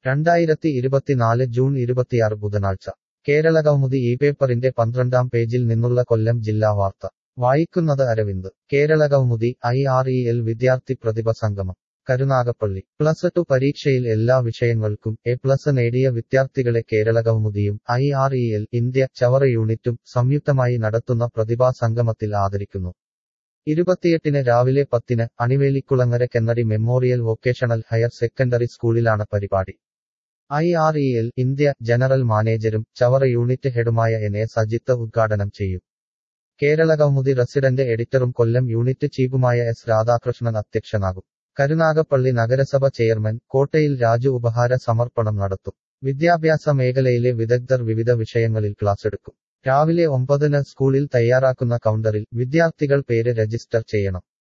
രണ്ടായിരത്തി ഇരുപത്തിനാല് ജൂൺ ഇരുപത്തിയാറ് ബുധനാഴ്ച കേരളകൗമുദി ഈ പേപ്പറിന്റെ പന്ത്രണ്ടാം പേജിൽ നിന്നുള്ള കൊല്ലം ജില്ലാ വാർത്ത വായിക്കുന്നത് Aravind Kerala Kaumudi I R E L വിദ്യാർത്ഥി പ്രതിഭ സംഗമം കരുനാഗപ്പള്ളി പ്ലസ് ടു പരീക്ഷയിൽ എല്ലാ വിഷയങ്ങൾക്കും എ പ്ലസ് നേടിയ വിദ്യാർത്ഥികളെ കേരളകൗമുദിയും I R E L India Chavara യൂണിറ്റും സംയുക്തമായി നടത്തുന്ന പ്രതിഭാ സംഗമത്തിൽ ആദരിക്കുന്നു ഇരുപത്തിയെട്ടിന് രാവിലെ പത്തിന് Anivelikulangara Kennedy memorial vocational higher secondary സ്കൂളിലാണ് പരിപാടി I R E L India general മാനേജരും ചവറ യൂണിറ്റ് ഹെഡുമായ എൻ എ സജിത്ത് ഉദ്ഘാടനം ചെയ്യും കേരള കൗമുദി റെസിഡന്റ് എഡിറ്ററും കൊല്ലം യൂണിറ്റ് ചീഫുമായ എസ് രാധാകൃഷ്ണൻ അധ്യക്ഷനാകും കരുനാഗപ്പള്ളി നഗരസഭ ചെയർമാൻ കോട്ടയിൽ രാജു ഉപഹാര സമർപ്പണം നടത്തും വിദ്യാഭ്യാസ മേഖലയിലെ വിദഗ്ധർ വിവിധ വിഷയങ്ങളിൽ ക്ലാസ്സെടുക്കും രാവിലെ ഒമ്പതിന് സ്കൂളിൽ തയ്യാറാക്കുന്ന കൗണ്ടറിൽ വിദ്യാർത്ഥികൾ പേര് രജിസ്റ്റർ ചെയ്യണം